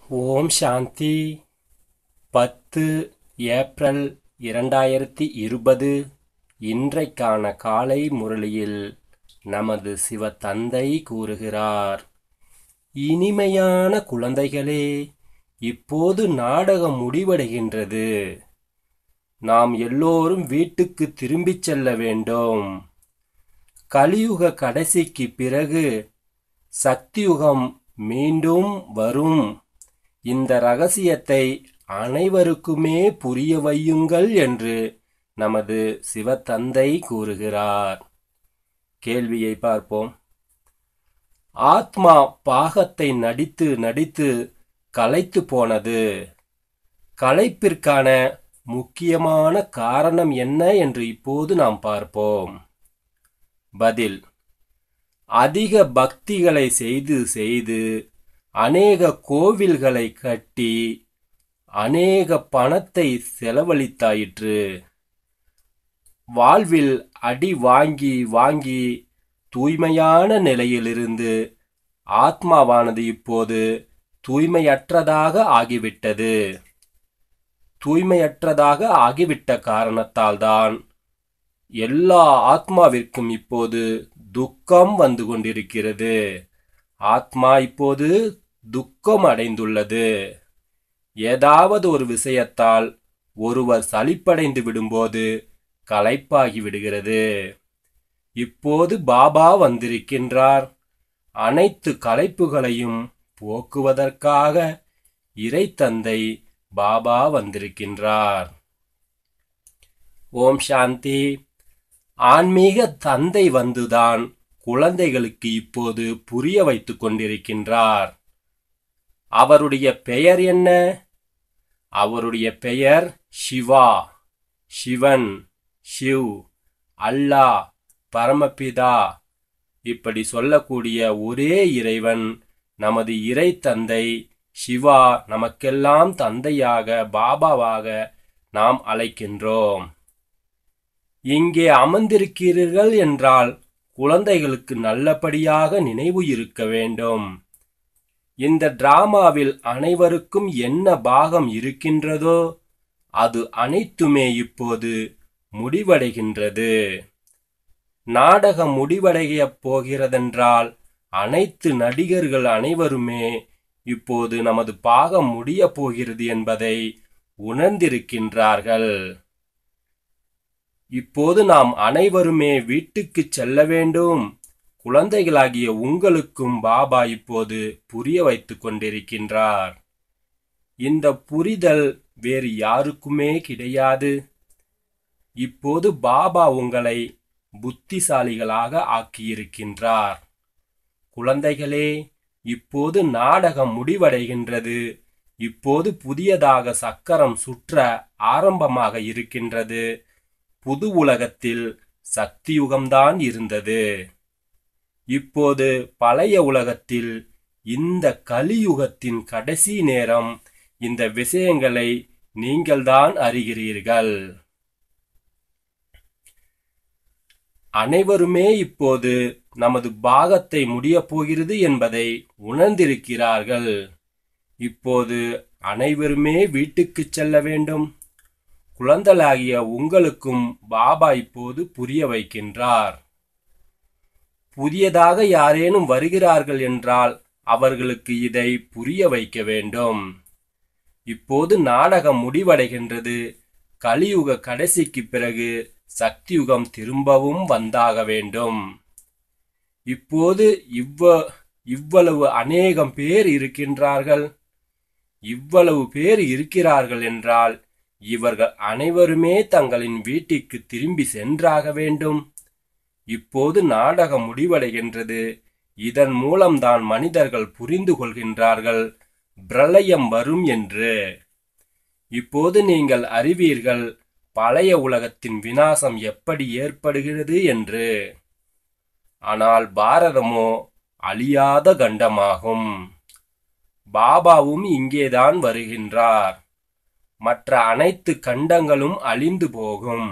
ஓம் சாந்தி பத்து ஏப்ரல் இரண்டாயிரத்தி இருபது இன்றைக்கான காலை முரளியில் நமது சிவ தந்தை கூறுகிறார் இனிமையான குழந்தைகளே இப்போது நாடகம் முடிவடைகின்றது நாம் எல்லோரும் வீட்டுக்கு திரும்பிச் செல்ல வேண்டும் கலியுக கடைசிக்கு பிறகு சக்தியுகம் மீண்டும் வரும் இந்த ரகசியத்தை அனைவருக்குமே புரிய வையுங்கள் என்று நமது சிவத்தந்தை கூறுகிறார் கேள்வியை பார்ப்போம் ஆத்மா பாகத்தை நடித்து நடித்து களைத்து போனது களைப்பிற்கான முக்கியமான காரணம் என்ன என்று இப்போது நாம் பார்ப்போம் பதில் அதிக பக்திகளை செய்து செய்து அநேக கோவில்களை கட்டி அநேக பணத்தை செலவழித்தாயிற்று வாழ்வில் அடி வாங்கி வாங்கி தூய்மையான நிலையிலிருந்து ஆத்மாவானது இப்போது தூய்மையற்றதாக ஆகிவிட்டது தூய்மையற்றதாக ஆகிவிட்ட காரணத்தால்தான் எல்லா ஆத்மாவிற்கும் இப்போது துக்கம் வந்து கொண்டிருக்கிறது ஆத்மா இப்போது துக்கம் அடைந்துள்ளது ஏதாவது ஒரு விஷயத்தால் ஒருவர் சலிப்படைந்து விடும்போது களைப்பாகி விடுகிறது இப்போது பாபா வந்திருக்கின்றார் அனைத்து களைப்புகளையும் போக்குவதற்காக இறைத்தந்தை பாபா வந்திருக்கின்றார் ஓம் சாந்தி ஆன்மீக தந்தை வந்துதான் குழந்தைகளுக்கு இப்போது புரிய வைத்துக் கொண்டிருக்கின்றார் அவருடைய பெயர் என்ன அவருடைய பெயர் சிவா சிவன் ஷிவ் அல்லாஹ் பரமபிதா இப்படி சொல்லக்கூடிய ஒரே இறைவன் நமது இறை தந்தை சிவா நமக்கெல்லாம் தந்தையாக பாபாவாக நாம் அழைக்கின்றோம் இங்கே அமர்ந்திருக்கிறீர்கள் என்றால் குழந்தைகளுக்கு நல்லபடியாக நினைவு இருக்க வேண்டும் இந்த டிராமாவில் அனைவருக்கும் என்ன பாகம் இருக்கின்றதோ அது அனைத்துமே இப்போது முடிவடைகின்றது நாடகம் முடிவடைய போகிறதென்றால் அனைத்து நடிகர்கள் அனைவருமே இப்போது நமது பாகம் முடியப் போகிறது என்பதை உணர்ந்திருக்கின்றார்கள் இப்போது நாம் அனைவருமே வீட்டுக்கு செல்ல வேண்டும் குழந்தைகளாகிய உங்களுக்கும் பாபா இப்போது புரிய வைத்துக் கொண்டிருக்கின்றார் இந்த புரிதல் வேறு யாருக்குமே கிடையாது இப்போது பாபா உங்களை புத்திசாலிகளாக ஆக்கியிருக்கின்றார் குழந்தைகளே இப்போது நாடகம் முடிவடைகின்றது இப்போது புதியதாக சக்கரம் சுற்ற ஆரம்பமாக இருக்கின்றது புது உலகத்தில் சக்தியுகம்தான் இருந்தது இப்போது பழைய உலகத்தில் இந்த கலியுகத்தின் கடைசி நேரம் இந்த விஷயங்களை நீங்கள்தான் அறிகிறீர்கள் அனைவருமே இப்போது நமது பாகத்தை முடியப் போகிறது என்பதை உணர்ந்திருக்கிறார்கள் இப்போது அனைவருமே வீட்டுக்கு செல்ல வேண்டும் குழந்தைகளாகிய உங்களுக்கும் பாபா இப்போது புரிய வைக்கின்றார் புதியதாக யாரேனும் வருகிறார்கள் என்றால் அவர்களுக்கு இதை புரிய வைக்க வேண்டும் இப்போது நாடகம் முடிவடைகின்றது கலியுக கடைசிக்கு பிறகு சக்தியுகம் திரும்பவும் வந்தாக வேண்டும் இப்போது இவ்வ இவ்வளவு அநேகம் பேர் இருக்கின்றார்கள் இவ்வளவு பேர் இருக்கிறார்கள் என்றால் இவர்கள் அனைவருமே தங்களின் வீட்டிற்கு திரும்பி சென்றாக வேண்டும் இப்போது நாடகம் முடிவடைகின்றது இதன் மூலம்தான் மனிதர்கள் புரிந்து கொள்கின்றார்கள் பிரளயம் வரும் என்று இப்போது நீங்கள் அறிவீர்கள் பழைய உலகத்தின் வினாசம் எப்படி ஏற்படுகிறது என்று ஆனால் பாரதமோ அழியாத கண்டமாகும் பாபாவும் இங்கேதான் வருகின்றார் மற்ற அனைத்து கண்டங்களும் அழிந்து போகும்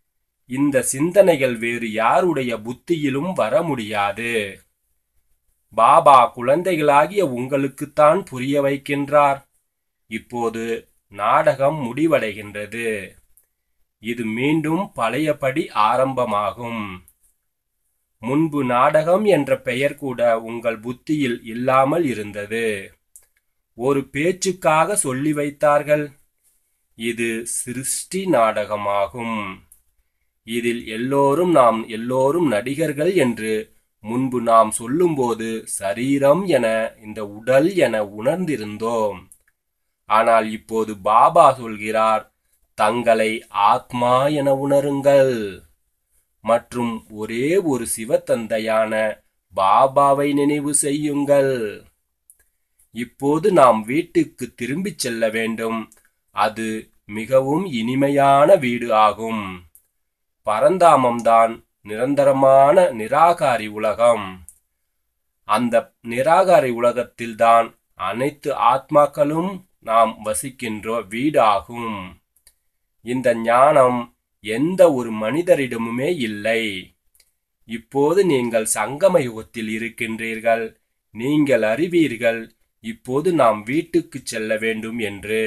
இந்த சிந்தனைகள் வேறு யாருடைய புத்தியிலும் வர முடியாது பாபா குழந்தைகளாகிய உங்களுக்குத்தான் புரிய வைக்கின்றார் இப்போது நாடகம் முடிவடைகின்றது இது மீண்டும் பழையபடி ஆரம்பமாகும் முன்பு நாடகம் என்ற பெயர் கூட உங்கள் புத்தியில் இல்லாமல் இருந்தது ஒரு பேச்சுக்காக சொல்லி வைத்தார்கள் இது சிருஷ்டி நாடகமாகும் இதில் எல்லோரும் நாம் எல்லோரும் நடிகர்கள் என்று முன்பு நாம் சொல்லும்போது சரீரம் என இந்த உடல் என உணர்ந்திருந்தோம் ஆனால் இப்போது பாபா சொல்கிறார் தங்களை ஆத்மா என உணருங்கள் மற்றும் ஒரே ஒரு சிவத்தந்தையான பாபாவை நினைவு செய்யுங்கள் இப்போது நாம் வீட்டுக்கு திரும்பிச் செல்ல வேண்டும் அது மிகவும் இனிமையான வீடு ஆகும் பரந்தாமம்தான் நிரந்தரமான நிராகாரி உலகம் அந்த நிராகாரி உலகத்தில்தான் அனைத்து ஆத்மாக்களும் நாம் வசிக்கின்ற வீடாகும் இந்த ஞானம் எந்த ஒரு மனிதரிடமுமே இல்லை இப்போது நீங்கள் சங்கம யுகத்தில் இருக்கின்றீர்கள் நீங்கள் அறிவீர்கள் இப்போது நாம் வீட்டுக்கு செல்ல வேண்டும் என்று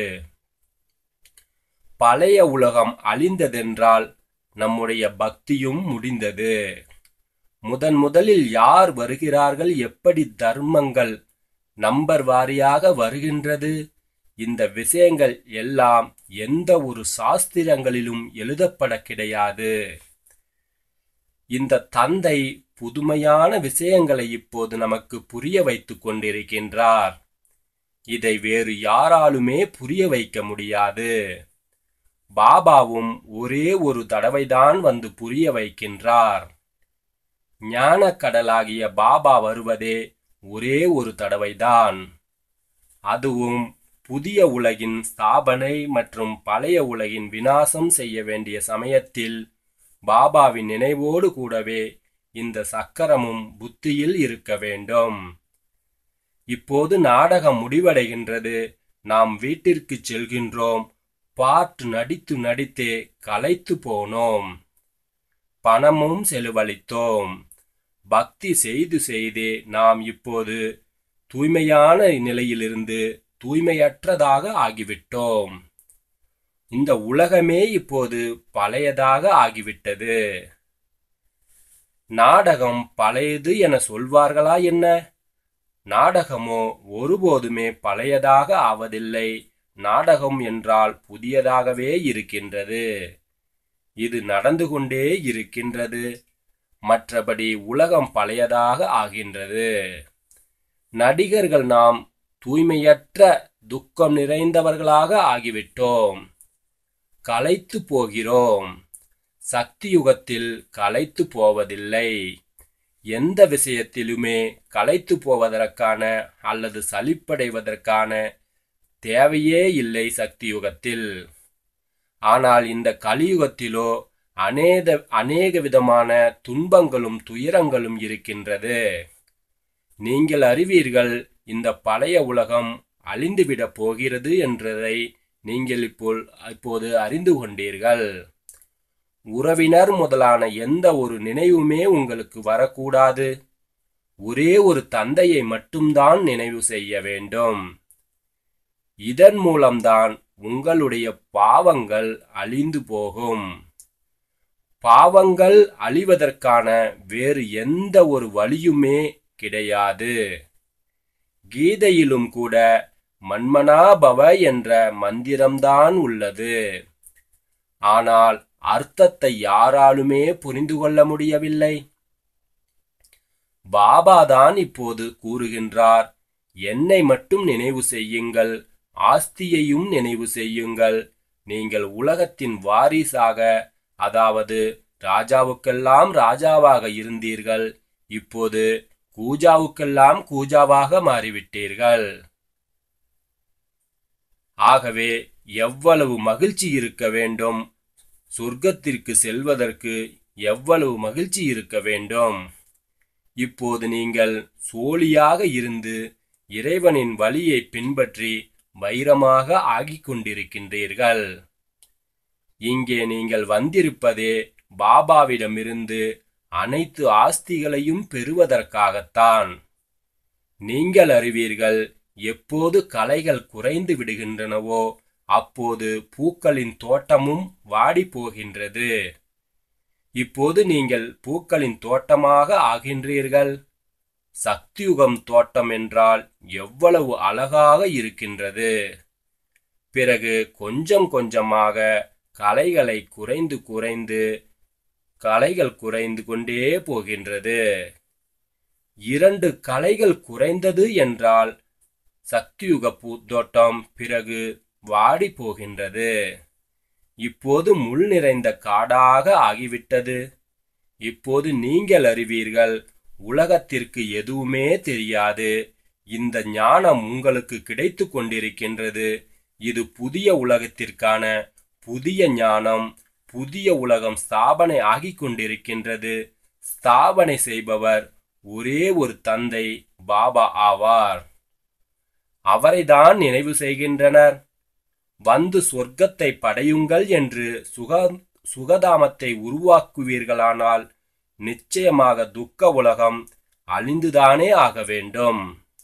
பழைய உலகம் அழிந்ததென்றால் நம்முடைய பக்தியும் முடிந்தது முதன் முதலில் யார் வருகிறார்கள் எப்படி தர்மங்கள் நம்பர் வாரியாக வருகின்றது இந்த விஷயங்கள் எல்லாம் எந்த ஒரு சாஸ்திரங்களிலும் எழுதப்பட கிடையாது இந்த தந்தை புதுமையான விஷயங்களை இப்போது நமக்கு புரிய வைத்துக் கொண்டிருக்கின்றார் இதை வேறு யாராலுமே புரிய வைக்க முடியாது பாபாவும் ஒரே ஒரு தடவைதான் வந்து புரிய வைக்கின்றார் ஞான கடலாகிய பாபா வருவதே ஒரே ஒரு தடவைதான் அதுவும் புதிய உலகின் ஸ்தாபனை மற்றும் பழைய உலகின் வினாசம் செய்ய வேண்டிய சமயத்தில் பாபாவின் நினைவோடு கூடவே இந்த சக்கரமும் புத்தியில் இருக்க வேண்டும் இப்போது நாடகம் முடிவடைகின்றது நாம் வீட்டிற்கு செல்கின்றோம் பாட்டு நடித்து நடித்தே களைத்து போனோம் பணமும் செலவழித்தோம் பக்தி செய்து செய்தே நாம் இப்போது தூய்மையான நிலையிலிருந்து தூய்மையற்றதாக ஆகிவிட்டோம் இந்த உலகமே இப்போது பழையதாக ஆகிவிட்டது நாடகம் பழையது என சொல்வார்களா என்ன நாடகமோ ஒருபோதுமே பழையதாக ஆவதில்லை நாடகம் என்றால் புதியதாகவே இருக்கின்றது இது நடந்து கொண்டே இருக்கின்றது மற்றபடி உலகம் பழையதாக ஆகின்றது நடிகர்கள் நாம் தூய்மையற்ற துக்கம் நிறைந்தவர்களாக ஆகிவிட்டோம் களைத்து போகிறோம் சக்தி யுகத்தில் களைத்து போவதில்லை எந்த விஷயத்திலுமே களைத்து போவதற்கான அல்லது சலிப்படைவதற்கான தேவையே இல்லை சக்தி யுகத்தில் ஆனால் இந்த கலியுகத்திலோ அநேக அநேக விதமான துன்பங்களும் துயரங்களும் இருக்கின்றது நீங்கள் அறிவீர்கள் இந்த பழைய உலகம் அழிந்துவிடப் போகிறது என்றதை நீங்கள் இப்போ இப்போது அறிந்து கொண்டீர்கள் உறவினர் முதலான எந்த ஒரு நினைவுமே உங்களுக்கு வரக்கூடாது ஒரே ஒரு தந்தையை மட்டும்தான் நினைவு செய்ய வேண்டும் இதன் மூலம்தான் உங்களுடைய பாவங்கள் அழிந்து போகும் பாவங்கள் அழிவதற்கான வேறு எந்த ஒரு வழியுமே கிடையாது கீதையிலும் கூட மன்மனாபவ என்ற மந்திரம்தான் உள்ளது ஆனால் அர்த்தத்தை யாராலுமே புரிந்து கொள்ள முடியவில்லை பாபாதான் இப்போது கூறுகின்றார் என்னை மட்டும் நினைவு செய்யுங்கள் ஆஸ்தியையும் நினைவு செய்யுங்கள் நீங்கள் உலகத்தின் வாரிசாக அதாவது ராஜாவுக்கெல்லாம் ராஜாவாக இருந்தீர்கள் இப்போது கூஜாவுக்கெல்லாம் கூஜாவாக மாறிவிட்டீர்கள் ஆகவே எவ்வளவு மகிழ்ச்சி இருக்க வேண்டும் சொர்க்கத்திற்கு செல்வதற்கு எவ்வளவு மகிழ்ச்சி இருக்க வேண்டும் இப்போது நீங்கள் சோழியாக இருந்து இறைவனின் வழியை பின்பற்றி வைரமாக ஆகிக் கொண்டிருக்கின்றீர்கள் இங்கே நீங்கள் வந்திருப்பதே பாபாவிடமிருந்து அனைத்து ஆஸ்திகளையும் பெறுவதற்காகத்தான் நீங்கள் அறிவீர்கள் எப்போது களைகள் குறைந்து விடுகின்றனவோ அப்போது பூக்களின் தோட்டமும் வாடி போகின்றது இப்போது நீங்கள் பூக்களின் தோட்டமாக ஆகின்றீர்கள் சக்தியுகம் தோட்டம் என்றால் எவ்வளவு அழகாக இருக்கின்றது பிறகு கொஞ்சம் கொஞ்சமாக கலைகளை குறைந்து குறைந்து கலைகள் குறைந்து கொண்டே போகின்றது இரண்டு கலைகள் குறைந்தது என்றால் சக்தியுக பூத்தோட்டம் பிறகு வாடி போகின்றது இப்போது முள் நிறைந்த காடாக ஆகிவிட்டது இப்போது நீங்கள் அறிவீர்கள் உலகத்திற்கு எதுவுமே தெரியாது இந்த ஞானம் உங்களுக்கு கிடைத்து கொண்டிருக்கின்றது இது புதிய உலகத்திற்கான புதிய ஞானம் புதிய உலகம் ஸ்தாபனை ஆகிக் கொண்டிருக்கின்றது ஸ்தாபனை செய்பவர் ஒரே ஒரு தந்தை பாபா ஆவார் அவரைதான் நினைவு செய்கின்றனர் வந்து சொர்க்கத்தை படையுங்கள் என்று சுக சுகதாமத்தை உருவாக்குவீர்களானால் நிச்சயமாக துக்க உலகம் அழிந்துதானே ஆக வேண்டும்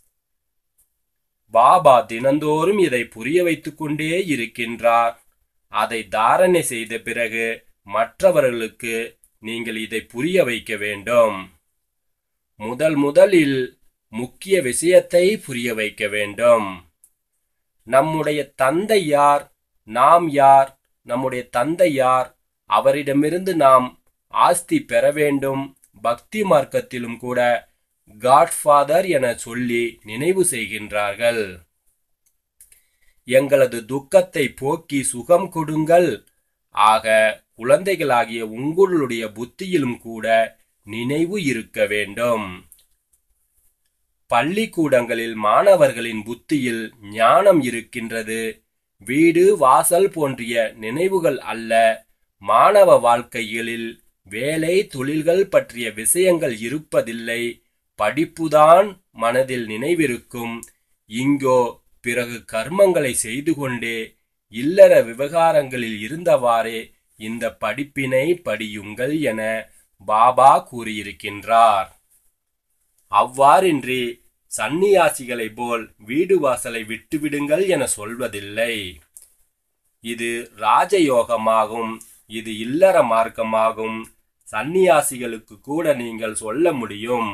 பாபா தினந்தோறும் இதை புரிய வைத்துக் கொண்டே இருக்கின்றார் அதை தாரணை செய்த பிறகு மற்றவர்களுக்கு நீங்கள் இதை புரிய வைக்க வேண்டும் முதல் முதலில் முக்கிய விஷயத்தை புரிய வைக்க வேண்டும் நம்முடைய தந்தை யார் நாம் யார் நம்முடைய தந்தை யார் அவரிடமிருந்து நாம் ஆஸ்தி பெற வேண்டும் பக்தி மார்க்கத்திலும் கூட காட்ஃபாதர் என சொல்லி நினைவு செய்கின்றார்கள் எங்களது துக்கத்தை போக்கி சுகம் கொடுங்கள் ஆக குழந்தைகளாகிய உங்களுடைய புத்தியிலும் கூட நினைவு இருக்க வேண்டும் பள்ளிக்கூடங்களில் மாணவர்களின் புத்தியில் ஞானம் இருக்கின்றது வீடு வாசல் போன்றிய நினைவுகள் அல்ல மாணவ வாழ்க்கைகளில் வேலை தொழில்கள் பற்றிய விஷயங்கள் இருப்பதில்லை படிப்புதான் மனதில் நினைவிருக்கும் இங்கோ பிறகு கர்மங்களை செய்து கொண்டே இல்லற விவகாரங்களில் இருந்தவாறே இந்த படிப்பினை படியுங்கள் என பாபா கூறியிருக்கின்றார் அவ்வாறின்றி சந்நியாசிகளைப் போல் வீடு வாசலை விட்டுவிடுங்கள் என சொல்வதில்லை இது ராஜயோகமாகும் இது இல்லற மார்க்கமாகும் சந்நியாசிகளுக்கு கூட நீங்கள் சொல்ல முடியும்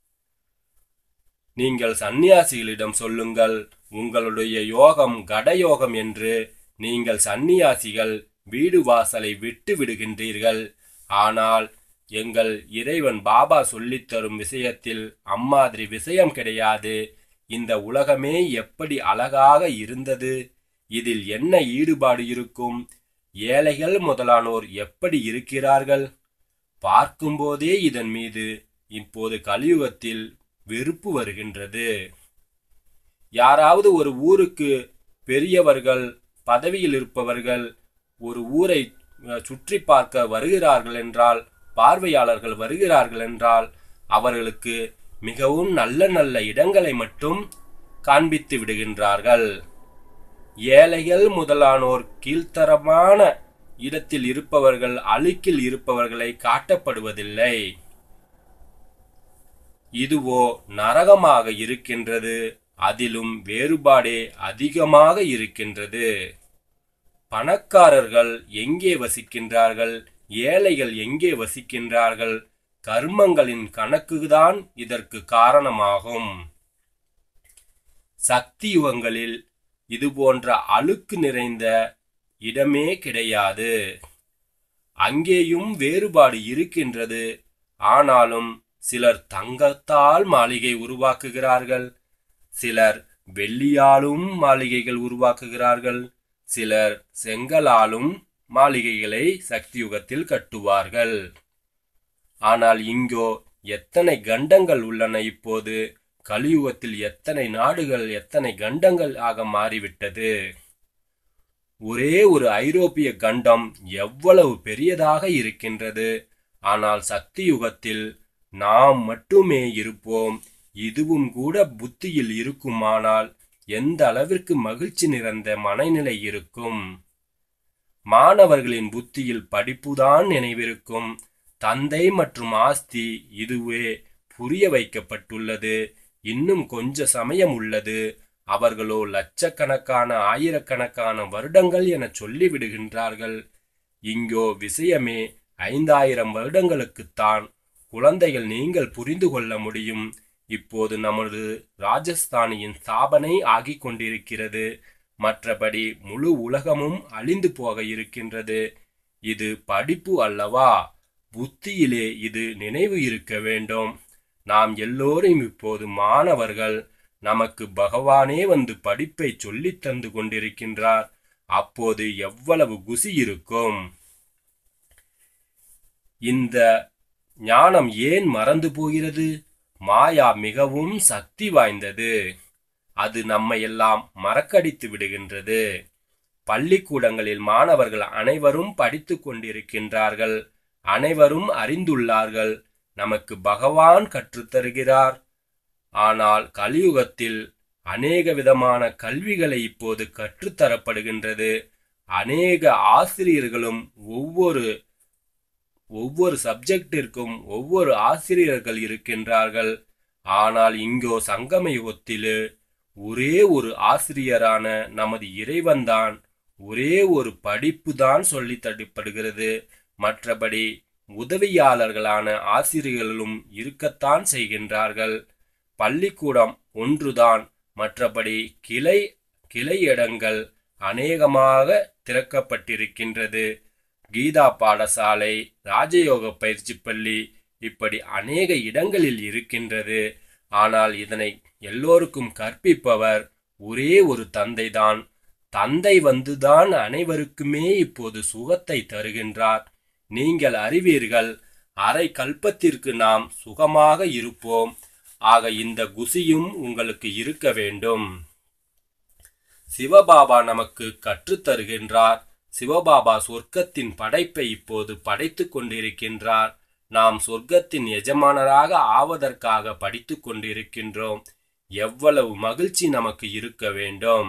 நீங்கள் சந்நியாசிகளிடம் சொல்லுங்கள் உங்களுடைய யோகம் கடயோகம் என்று நீங்கள் சந்நியாசிகள் வீடு வாசலை விட்டு விடுகின்றீர்கள் ஆனால் எங்கள் இறைவன் பாபா சொல்லித் தரும் விஷயத்தில் அம்மாதிரி விஷயம் கிடையாது இந்த உலகமே எப்படி அழகாக இருந்தது இதில் என்ன ஈடுபாடு இருக்கும் ஏழைகள் முதலானோர் எப்படி இருக்கிறார்கள் பார்க்கும்போதே இதன் மீது இப்போது கலியுகத்தில் வெறுப்பு வருகின்றது யாராவது ஒரு ஊருக்கு பெரியவர்கள் பதவியில் இருப்பவர்கள் ஒரு ஊரை அஹ், சுற்றி பார்க்க வருகிறார்கள் என்றால் பார்வையாளர்கள் வருகிறார்கள் என்றால் அவர்களுக்கு மிகவும் நல்ல நல்ல இடங்களை மட்டும் காண்பித்து விடுகின்றார்கள் ஏழைகள் முதலானோர் கீழ்த்தரமான இடத்தில் இருப்பவர்கள் அழுக்கில் இருப்பவர்களை காட்டப்படுவதில்லை இதுவோ நரகமாக இருக்கின்றது அதிலும் வேறுபாடே அதிகமாக இருக்கின்றது பணக்காரர்கள் எங்கே வசிக்கின்றார்கள் ஏழைகள் எங்கே வசிக்கின்றார்கள் கர்மங்களின் கணக்குதான் இதற்கு காரணமாகும் சக்தி யுகங்களில் இது போன்ற அழுக்கு நிறைந்த இடமே கிடையாது அங்கேயும் வேறுபாடு இருக்கின்றது ஆனாலும் சிலர் தங்கத்தால் மாளிகை உருவாக்குகிறார்கள் சிலர் வெள்ளியாலும் மாளிகைகள் உருவாக்குகிறார்கள் சிலர் செங்கலாலும் மாளிகைகளை சக்தியுகத்தில் கட்டுவார்கள் ஆனால் இங்கோ எத்தனை கண்டங்கள் உள்ளன இப்போது கலியுகத்தில் எத்தனை நாடுகள் எத்தனை கண்டங்கள் ஆக மாறிவிட்டது ஒரே ஒரு ஐரோப்பிய கண்டம் எவ்வளவு பெரியதாக இருக்கின்றது ஆனால் சக்தி யுகத்தில் நாம் மட்டுமே இருப்போம் இதுவும் கூட புத்தியில் இருக்குமானால் எந்த அளவிற்கு மகிழ்ச்சி நிறைந்த மனநிலை இருக்கும் மாணவர்களின் புத்தியில் படிப்புதான் நினைவிருக்கும் தந்தை மற்றும் ஆஸ்தி இதுவே புரிய வைக்கப்பட்டுள்ளது இன்னும் கொஞ்ச சமயம் உள்ளது அவர்களோ லட்சக்கணக்கான ஆயிரக்கணக்கான வருடங்கள் என சொல்லி விடுகின்றார்கள் இங்கோ விஷயமே ஐந்தாயிரம் வருடங்களுக்குத்தான் குழந்தைகள் நீங்கள் புரிந்து கொள்ள முடியும் இப்போது நமது ராஜஸ்தானியின் ஸ்தாபனை ஆகிக் கொண்டிருக்கிறது மற்றபடி முழு உலகமும் அழிந்து போக இருக்கின்றது இது படிப்பு அல்லவா புத்தியிலே இது நினைவு இருக்க வேண்டும் நாம் எல்லோரும் இப்போது மாணவர்கள் நமக்கு பகவானே வந்து படிப்பை சொல்லித் தந்து கொண்டிருக்கின்றார் அப்போது எவ்வளவு குசி இருக்கும் இந்த ஞானம் ஏன் மறந்து போகிறது மாயா மிகவும் சக்தி வாய்ந்தது அது நம்மை எல்லாம் மறக்கடித்து விடுகின்றது பள்ளிக்கூடங்களில் மாணவர்கள் அனைவரும் படித்துக் கொண்டிருக்கின்றார்கள் அனைவரும் அறிந்துள்ளார்கள் நமக்கு பகவான் கற்றுத்தருகிறார் ஆனால் கலியுகத்தில் அநேக விதமான கல்விகளை இப்போது கற்றுத்தரப்படுகின்றது அநேக ஆசிரியர்களும் ஒவ்வொரு ஒவ்வொரு சப்ஜெக்டிற்கும் ஒவ்வொரு ஆசிரியர்கள் இருக்கின்றார்கள் ஆனால் இங்கோ சங்கம யுகத்திலே ஒரே ஒரு ஆசிரியரான நமது இறைவன்தான் ஒரே ஒரு படிப்பு தான் சொல்லி தடுப்படுகிறது மற்றபடி உதவியாளர்களான ஆசிரியர்களும் இருக்கத்தான் செய்கின்றார்கள் பள்ளிக்கூடம் ஒன்றுதான் மற்றபடி கிளை கிளை இடங்கள் அநேகமாக திறக்கப்பட்டிருக்கின்றது கீதா பாடசாலை ராஜயோக பயிற்சி பள்ளி இப்படி அநேக இடங்களில் இருக்கின்றது ஆனால் இதனை எல்லோருக்கும் கற்பிப்பவர் ஒரே ஒரு தந்தைதான் தந்தை வந்துதான் அனைவருக்குமே இப்போது சுகத்தை தருகின்றார் நீங்கள் அறிவீர்கள் அரை கல்பத்திற்கு நாம் சுகமாக இருப்போம் ஆக இந்த குசியும் உங்களுக்கு இருக்க வேண்டும் சிவபாபா நமக்கு கற்றுத் தருகின்றார் சிவபாபா சொர்க்கத்தின் படைப்பை இப்போது படைத்துக் கொண்டிருக்கின்றார் நாம் சொர்க்கத்தின் எஜமானராக ஆவதற்காக படித்துக் கொண்டிருக்கின்றோம் எவ்வளவு மகிழ்ச்சி நமக்கு இருக்க வேண்டும்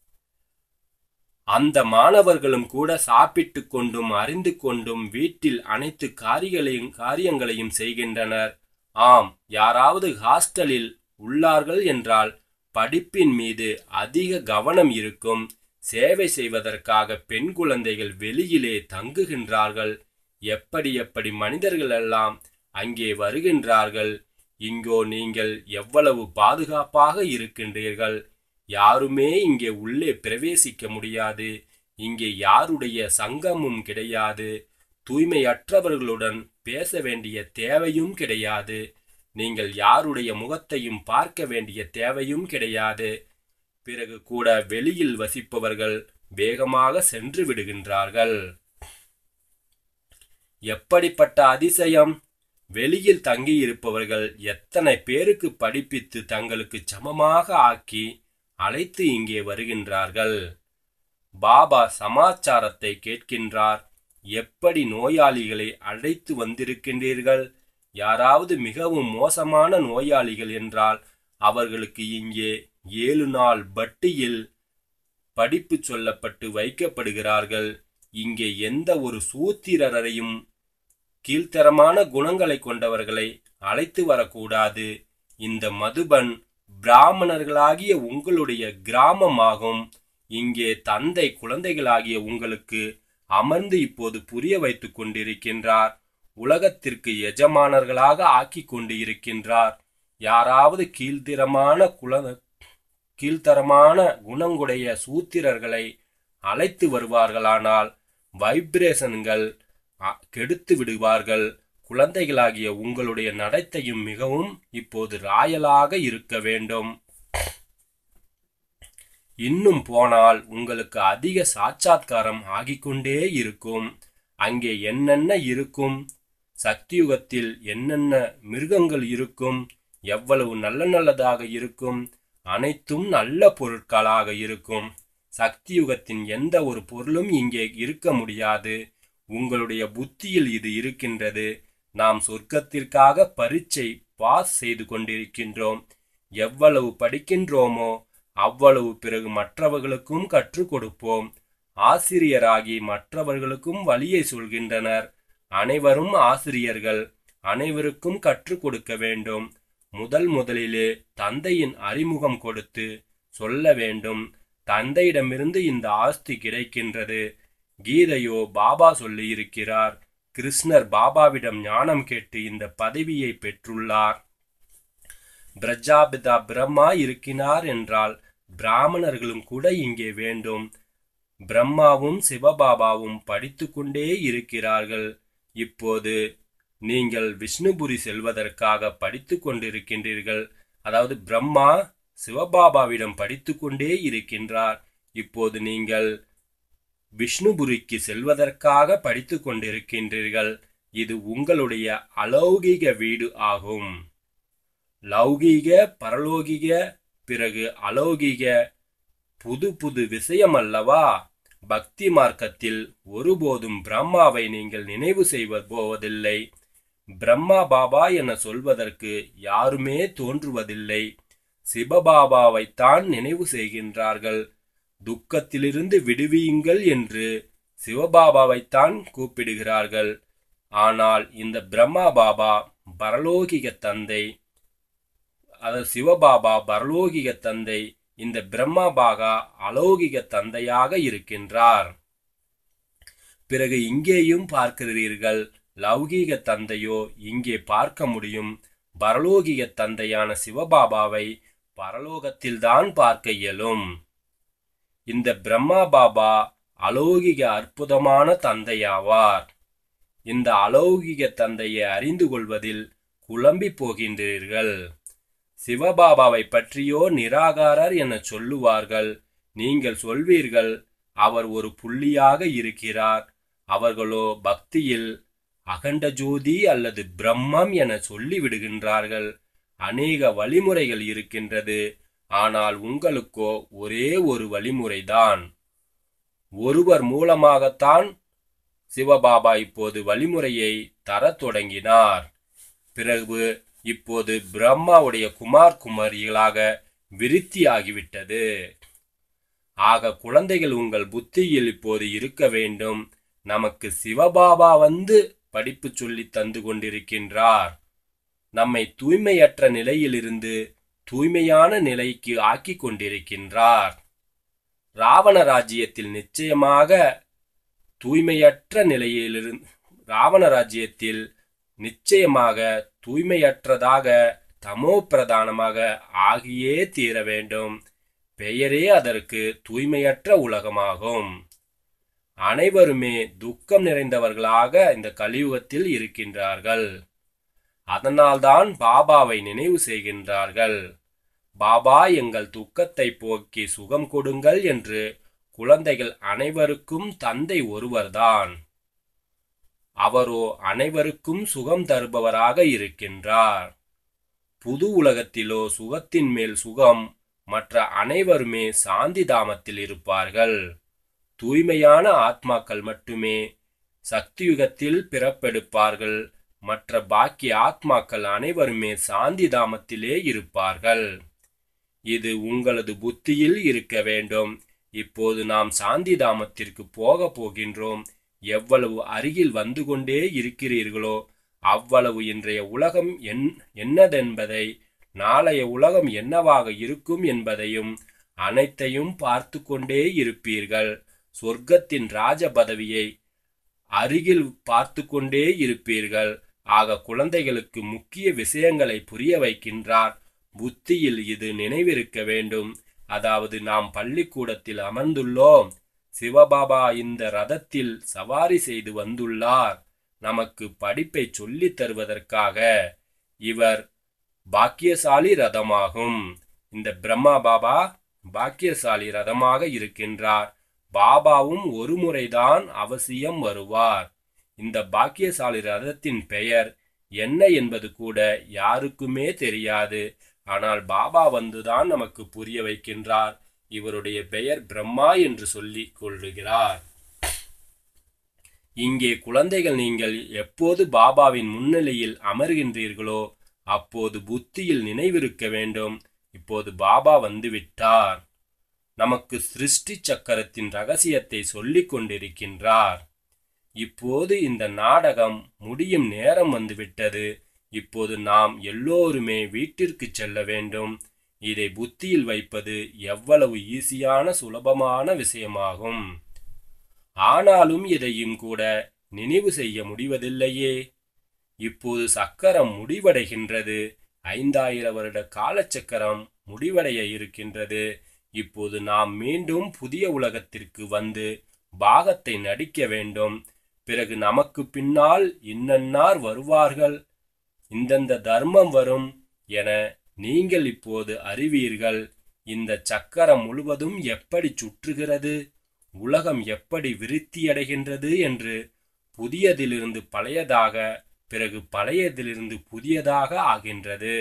அந்த மாணவர்களும் கூட சாப்பிட்டுக் கொண்டும் அறிந்து கொண்டும் வீட்டில் அனைத்து காரியங்களையும் காரியங்களையும் செய்கின்றனர் ஆம் யாராவது ஹாஸ்டலில் உள்ளார்கள் என்றால் படிப்பின் மீது அதிக கவனம் இருக்கும் சேவை செய்வதற்காக பெண் குழந்தைகள் வெளியிலே தங்குகின்றார்கள் எப்படி எப்படி மனிதர்கள் எல்லாம் அங்கே வருகின்றார்கள் இங்கோ நீங்கள் எவ்வளவு பாதுகாப்பாக இருக்கின்றீர்கள் யாருமே இங்கே உள்ளே பிரவேசிக்க முடியாது இங்கே யாருடைய சங்கமும் கிடையாது தூய்மையற்றவர்களுடன் பேச வேண்டிய தேவையும் கிடையாது நீங்கள் யாருடைய முகத்தையும் பார்க்க வேண்டிய தேவையும் கிடையாது பிறகு கூட வெளியில் வசிப்பவர்கள் வேகமாக சென்று விடுகின்றார்கள் எப்படிப்பட்ட அதிசயம் வெளியில் தங்கியிருப்பவர்கள் எத்தனை பேருக்கு படிப்பித்து தங்களுக்கு சமமாக ஆக்கி அழைத்து இங்கே வருகின்றார்கள் பாபா சமாச்சாரத்தை கேட்கின்றார் எப்படி நோயாளிகளை அழைத்து வந்திருக்கின்றீர்கள் யாராவது மிகவும் மோசமான நோயாளிகள் என்றால் அவர்களுக்கு இங்கே ஏழு நாள் பட்டியில் படிப்பு சொல்லப்பட்டு வைக்கப்படுகிறார்கள் இங்கே எந்த ஒரு சூத்திரரையும் கீழ்த்தரமான குணங்களை கொண்டவர்களை அழைத்து வரக்கூடாது இந்த மதுபன் பிராமணர்களாகிய உங்களுடைய கிராமமாகும் இங்கே தந்தை குழந்தைகளாகிய உங்களுக்கு அமர்ந்து இப்போது புரிய வைத்துக் கொண்டிருக்கின்றார் உலகத்திற்கு எஜமானர்களாக ஆக்கிக் கொண்டு இருக்கின்றார் யாராவது கீழ்த்திரமான குல கீழ்த்தரமான குணங்குடைய சூத்திரர்களை அழைத்து வருவார்களானால் வைப்ரேஷன்கள் அ- கெடுத்து விடுவார்கள் குழந்தைகளாகிய உங்களுடைய நடத்தையும் மிகவும் இப்போது ராயலாக இருக்க வேண்டும் இன்னும் போனால் உங்களுக்கு அதிக சாட்சாத்காரம் ஆகிக்கொண்டே இருக்கும் அங்கே என்னென்ன இருக்கும் சக்தியுகத்தில் என்னென்ன மிருகங்கள் இருக்கும் எவ்வளவு நல்ல நல்லதாக இருக்கும் அனைத்தும் நல்ல பொருட்களாக இருக்கும் சக்தியுகத்தின் எந்த ஒரு பொருளும் இங்கே இருக்க முடியாது உங்களுடைய புத்தியில் இது இருக்கின்றது நாம் சொர்க்கத்திற்காக பரீட்சை பாஸ் செய்து கொண்டிருக்கின்றோம் எவ்வளவு படிக்கின்றோமோ அவ்வளவு பிறகு மற்றவர்களுக்கும் கற்றுக் கொடுப்போம் ஆசிரியராகி மற்றவர்களுக்கும் வழியை சொல்கின்றனர் அனைவரும் ஆசிரியர்கள் அனைவருக்கும் கற்றுக் கொடுக்க வேண்டும் முதல் முதலிலே தந்தையின் அறிமுகம் கொடுத்து சொல்ல வேண்டும் தந்தையிடமிருந்து இந்த ஆஸ்தி கிடைக்கின்றது கீதையோ பாபா சொல்லியிருக்கிறார் கிருஷ்ணர் பாபாவிடம் ஞானம் கேட்டு இந்த பதவியை பெற்றுள்ளார் பிரஜாபிதா பிரம்மா இருக்கிறார் என்றால் பிராமணர்களும் கூட இங்கே வேண்டும் பிரம்மாவும் சிவபாபாவும் படித்து கொண்டே இருக்கிறார்கள் இப்போது நீங்கள் விஷ்ணுபுரி செல்வதற்காக படித்து கொண்டிருக்கின்றீர்கள் அதாவது பிரம்மா சிவபாபாவிடம் படித்து கொண்டே இருக்கின்றார் இப்போது நீங்கள் விஷ்ணுபுரிக்கு செல்வதற்காக படித்து கொண்டிருக்கின்றீர்கள் இது உங்களுடைய அலௌகிக வீடு ஆகும் லௌகீக பரலோகிக பிறகு அலௌகிக புது புது விஷயம் அல்லவா பக்தி மார்க்கத்தில் ஒருபோதும் பிரம்மாவை நீங்கள் நினைவு செய்வது போவதில்லை பிரம்மா பாபா என சொல்வதற்கு யாருமே தோன்றுவதில்லை சிவபாபாவைத்தான் நினைவு செய்கின்றார்கள் துக்கத்திலிருந்து விடுவியுங்கள் என்று சிவபாபாவைத்தான் கூப்பிடுகிறார்கள் ஆனால் இந்த பிரம்மா பாபா பரலோகிக தந்தை அதாவது சிவபாபா பரலோகிக தந்தை இந்த பிரம்மா பாகா அலௌகிக தந்தையாக இருக்கின்றார் பிறகு இங்கேயும் பார்க்கிறீர்கள் லௌகீக தந்தையோ இங்கே பார்க்க முடியும் பரலோகிக தந்தையான சிவபாபாவை பரலோகத்தில்தான் பார்க்க இயலும் இந்த பிரம்மா பாபா அலௌகிக அற்புதமான தந்தையாவார் இந்த அலௌகிக தந்தையை அறிந்து கொள்வதில் குழம்பி போகின்றீர்கள் சிவபாபாவை பற்றியோ நிராகாரர் என சொல்லுவார்கள் நீங்கள் சொல்வீர்கள் அவர் ஒரு புள்ளியாக இருக்கிறார் அவர்களோ பக்தியில் அகண்ட ஜோதி அல்லது பிரம்மம் என சொல்லி விடுகின்றார்கள் அநேக வழிமுறைகள் இருக்கின்றது ஆனால் உங்களுக்கோ ஒரே ஒரு வழிமுறைதான் ஒருவர் மூலமாகத்தான் சிவபாபா இப்போது வழிமுறையை தரத் தொடங்கினார் பிறகு இப்போது பிரம்மாவுடைய குமார் குமாரிகளாக விருத்தியாகிவிட்டது ஆக குழந்தைகள் உங்கள் புத்தியில் இப்போது இருக்க வேண்டும் நமக்கு சிவபாபா வந்து படிப்பு சொல்லி தந்து கொண்டிருக்கின்றார் நம்மை தூய்மையற்ற நிலையிலிருந்து தூய்மையான நிலைக்கு ஆக்கிக் கொண்டிருக்கின்றார் ராவண ராஜ்யத்தில் நிச்சயமாக தூய்மையற்ற நிலையிலிருந்து ராவண ராஜ்யத்தில் நிச்சயமாக தூய்மையற்றதாக தமோ பிரதானமாக ஆகியே தீர வேண்டும் பெயரே அதற்கு தூய்மையற்ற உலகமாகும் அனைவருமே துக்கம் நிறைந்தவர்களாக இந்த கலியுகத்தில் இருக்கின்றார்கள் அதனால்தான் பாபாவை நினைவு செய்கின்றார்கள் பாபா எங்கள் துக்கத்தை போக்கி சுகம் கொடுங்கள் என்று குழந்தைகள் அனைவருக்கும் தந்தை ஒருவர்தான் அவரோ அனைவருக்கும் சுகம் தருபவராக இருக்கின்றார் புது உலகத்திலோ சுகத்தின் மேல் சுகம் மற்ற அனைவருமே சாந்தி தாமத்தில் இருப்பார்கள் தூய்மையான ஆத்மாக்கள் மட்டுமே சக்தியுகத்தில் பிறப்பெடுப்பார்கள் மற்ற பாக்கிய ஆத்மாக்கள் அனைவருமே சாந்தி தாமத்திலே இருப்பார்கள் இது உங்களது புத்தியில் இருக்க வேண்டும் இப்போது நாம் சாந்தி தாமத்திற்கு போக போகின்றோம் எவ்வளவு அருகில் வந்து கொண்டே இருக்கிறீர்களோ அவ்வளவு இன்றைய உலகம் என் என்னதென்பதை நாளைய உலகம் என்னவாக இருக்கும் என்பதையும் அனைத்தையும் பார்த்து கொண்டே இருப்பீர்கள் சொர்க்கத்தின் ராஜ பதவியை அருகில் பார்த்து கொண்டே இருப்பீர்கள் ஆக குழந்தைகளுக்கு முக்கிய விஷயங்களை புரிய வைக்கின்றார் புத்தியில் இது நினைவிருக்க வேண்டும் அதாவது நாம் பள்ளிக்கூடத்தில் அமர்ந்துள்ளோம் சிவபாபா இந்த ரதத்தில் சவாரி செய்து வந்துள்ளார் நமக்கு படிப்பை சொல்லித் தருவதற்காக இவர் பாக்கியசாலி ரதமாகும் இந்த பிரம்மா பாபா பாக்கியசாலி ரதமாக இருக்கின்றார் பாபாவும் ஒரு முறைதான் அவசியம் வருவார் இந்த பாக்கியசாலி ரதத்தின் பெயர் என்ன என்பது கூட யாருக்குமே தெரியாது ஆனால் பாபா வந்துதான் நமக்கு புரிய வைக்கின்றார் இவருடைய பெயர் பிரம்மா என்று சொல்லிக் கொள்ளுகிறார் இங்கே குழந்தைகள் நீங்கள் எப்போது பாபாவின் முன்னிலையில் அமர்கின்றீர்களோ அப்போது புத்தியில் நினைவிருக்க வேண்டும் இப்போது பாபா வந்து விட்டார் நமக்கு சிருஷ்டி சக்கரத்தின் ரகசியத்தை சொல்லிக் கொண்டிருக்கின்றார் இப்போது இந்த நாடகம் முடியும் நேரம் வந்துவிட்டது இப்போது நாம் எல்லோருமே வீட்டிற்கு செல்ல வேண்டும் இதை புத்தியில் வைப்பது எவ்வளவு ஈஸியான சுலபமான விஷயமாகும் ஆனாலும் இதையும் கூட நினைவு செய்ய முடிவதில்லையே இப்போது சக்கரம் முடிவடைகின்றது ஐந்தாயிரம் வருட காலச்சக்கரம் முடிவடைய இருக்கின்றது இப்போது நாம் மீண்டும் புதிய உலகத்திற்கு வந்து பாகத்தை நடிக்க வேண்டும் பிறகு நமக்கு பின்னால் இன்னன்னார் வருவார்கள் இந்தந்த தர்மம் வரும் என நீங்கள் இப்போது அறிவீர்கள் இந்த சக்கரம் முழுவதும் எப்படி சுற்றுகிறது உலகம் எப்படி விருத்தியடைகின்றது என்று புதியதிலிருந்து பழையதாக பிறகு பழையதிலிருந்து புதியதாக ஆகின்றது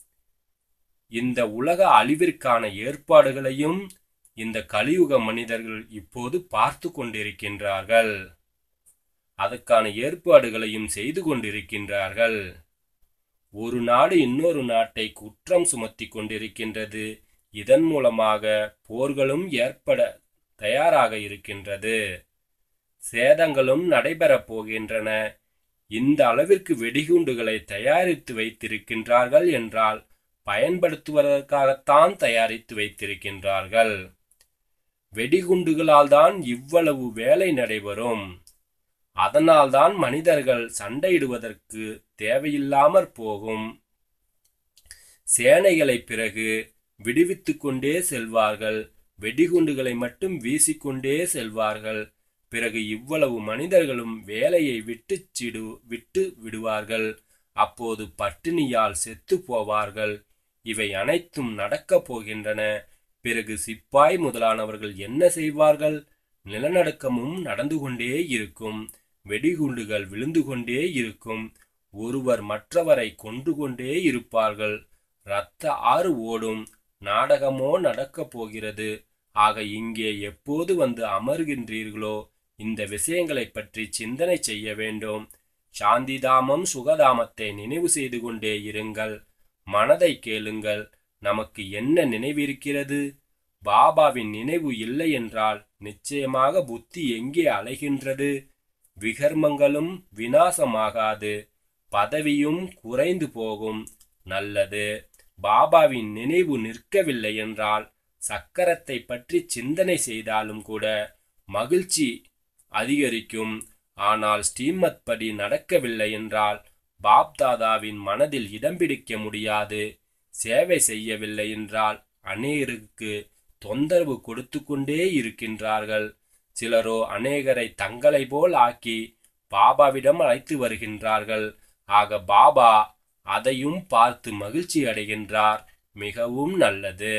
இந்த உலக அழிவிற்கான ஏற்பாடுகளையும் இந்த கலியுக மனிதர்கள் இப்போது பார்த்து கொண்டிருக்கின்றார்கள் அதற்கான ஏற்பாடுகளையும் செய்து கொண்டிருக்கின்றார்கள் ஒரு நாடு இன்னொரு நாட்டை குற்றம் சுமத்தி கொண்டிருக்கின்றது இதன் மூலமாக போர்களும் ஏற்பட தயாராக இருக்கின்றது சேதங்களும் நடைபெறப் போகின்றன இந்த அளவிற்கு வெடிகுண்டுகளை தயாரித்து வைத்திருக்கின்றார்கள் என்றால் பயன்படுத்துவதற்காகத்தான் தயாரித்து வைத்திருக்கின்றார்கள் வெடிகுண்டுகளால் தான் இவ்வளவு வேலை நடைபெறும் அதனால்தான் மனிதர்கள் சண்டையிடுவதற்கு தேவையில்லாமற் போகும் சேனைகளை பிறகு விடுவித்துக் கொண்டே செல்வார்கள் வெடிகுண்டுகளை மட்டும் வீசிக்கொண்டே செல்வார்கள் பிறகு இவ்வளவு மனிதர்களும் வேலையை விட்டு சிடு விட்டு விடுவார்கள் அப்போது பட்டினியால் செத்து போவார்கள் இவை அனைத்தும் நடக்கப் போகின்றன பிறகு சிப்பாய் முதலானவர்கள் என்ன செய்வார்கள் நிலநடுக்கமும் நடந்து கொண்டே இருக்கும் வெடிகுண்டுகள் விழுந்து கொண்டே இருக்கும் ஒருவர் மற்றவரை கொன்று கொண்டே இருப்பார்கள் இரத்த ஆறு ஓடும் நாடகமோ நடக்கப் போகிறது ஆக இங்கே எப்போது வந்து அமர்கின்றீர்களோ இந்த விஷயங்களைப் பற்றி சிந்தனை செய்ய வேண்டும் சாந்திதாமம் சுகதாமத்தை நினைவு செய்து கொண்டே இருங்கள் மனதை கேளுங்கள் நமக்கு என்ன நினைவிருக்கிறது பாபாவின் நினைவு இல்லை என்றால் நிச்சயமாக புத்தி எங்கே அலைகின்றது விகர்மங்களும் வினாசமாகாது பதவியும் குறைந்து போகும் நல்லது பாபாவின் நினைவு நிற்கவில்லை என்றால் சக்கரத்தை பற்றி சிந்தனை செய்தாலும் கூட மகிழ்ச்சி அதிகரிக்கும் ஆனால் ஸ்ரீமத் படி நடக்கவில்லை என்றால் பாப்தாதாவின் மனதில் இடம் பிடிக்க முடியாது சேவை செய்யவில்லை என்றால் அநேகருக்கு தொந்தரவு கொடுத்து கொண்டே இருக்கின்றார்கள் சிலரோ அநேகரை தங்களை போல் ஆக்கி பாபாவிடம் அழைத்து வருகின்றார்கள் ஆக பாபா அதையும் பார்த்து மகிழ்ச்சி அடைகின்றார் மிகவும் நல்லது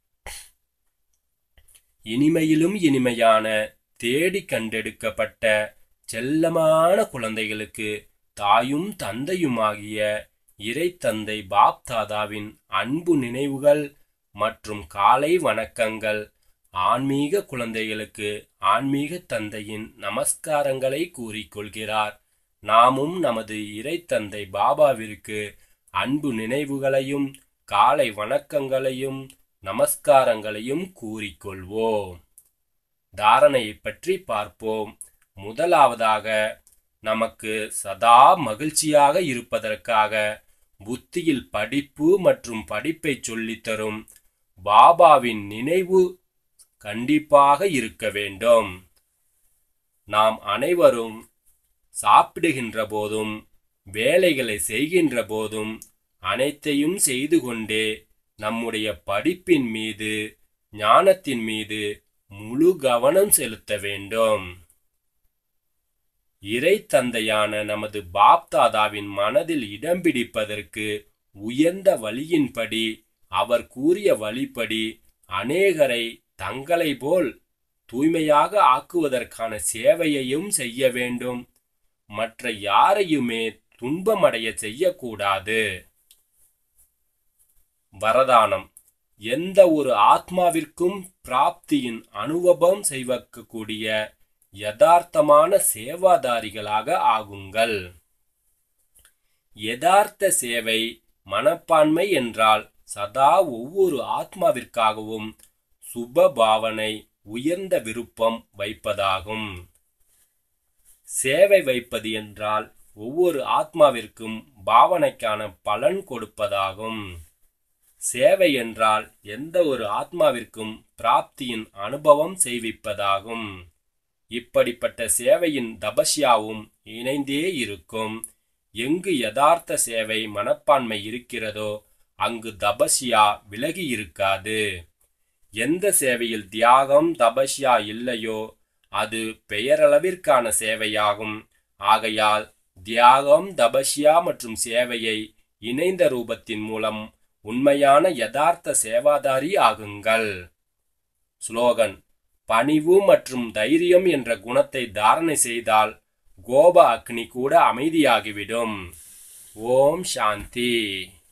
இனிமையிலும் இனிமையான தேடி கண்டெடுக்கப்பட்ட செல்லமான குழந்தைகளுக்கு தாயும் தந்தையுமாகிய இறை தந்தை பாப்தாதாவின் அன்பு நினைவுகள் மற்றும் காலை வணக்கங்கள் ஆன்மீக குழந்தைகளுக்கு ஆன்மீக தந்தையின் நமஸ்காரங்களை கூறிக்கொள்கிறார் நாமும் நமது இறை தந்தை பாபாவிற்கு அன்பு நினைவுகளையும் காலை வணக்கங்களையும் நமஸ்காரங்களையும் கூறிக்கொள்வோம் தாரணையை பற்றி பார்ப்போம் முதலாவதாக நமக்கு சதா மகிழ்ச்சியாக இருப்பதற்காக புத்தியில் படிப்பு மற்றும் படிப்பை சொல்லித்தரும் பாபாவின் நினைவு கண்டிப்பாக இருக்க வேண்டும் நாம் அனைவரும் சாப்பிடுகின்ற போதும் வேலைகளை செய்கின்ற போதும் அனைத்தையும் செய்து கொண்டே நம்முடைய படிப்பின் மீது ஞானத்தின் மீது முழு கவனம் செலுத்த வேண்டும் இறை தந்தையான நமது பாப்தாதாவின் மனதில் இடம் பிடிப்பதற்கு உயர்ந்த வழியின்படி அவர் கூறிய வழிப்படி அநேகரை தங்களை போல் தூய்மையாக ஆக்குவதற்கான சேவையையும் செய்ய வேண்டும் மற்ற யாரையுமே துன்பமடைய செய்யக்கூடாது வரதானம் எந்த ஒரு ஆத்மாவிற்கும் பிராப்தியின் அனுபவம் செய்வக்கூடிய யதார்த்தமான சேவாதாரிகளாக ஆகுங்கள் யதார்த்த சேவை மனப்பான்மை என்றால் சதா ஒவ்வொரு ஆத்மாவிற்காகவும் சுப பாவனை உயர்ந்த விருப்பம் வைப்பதாகும் சேவை வைப்பது என்றால் ஒவ்வொரு ஆத்மாவிற்கும் பாவனைக்கான பலன் கொடுப்பதாகும் சேவை என்றால் எந்த ஒரு ஆத்மாவிற்கும் பிராப்தியின் அனுபவம் செய்விப்பதாகும் இப்படிப்பட்ட சேவையின் தபஸ்யாவும் இணைந்தே இருக்கும் எங்கு யதார்த்த சேவை மனப்பான்மை இருக்கிறதோ அங்கு தபஸ்யா விலகி இருக்காது எந்த சேவையில் தியாகம் தபஸ்யா இல்லையோ அது பெயரளவிற்கான சேவையாகும் ஆகையால் தியாகம் தபஸ்யா மற்றும் சேவையை இணைந்த ரூபத்தின் மூலம் உண்மையான யதார்த்த சேவாதாரி ஆகுங்கள் ஸ்லோகன் பணிவு மற்றும் தைரியம் என்ற குணத்தை தாரணை செய்தால் கோப அக்னி கூட அமைதியாகிவிடும் ஓம் சாந்தி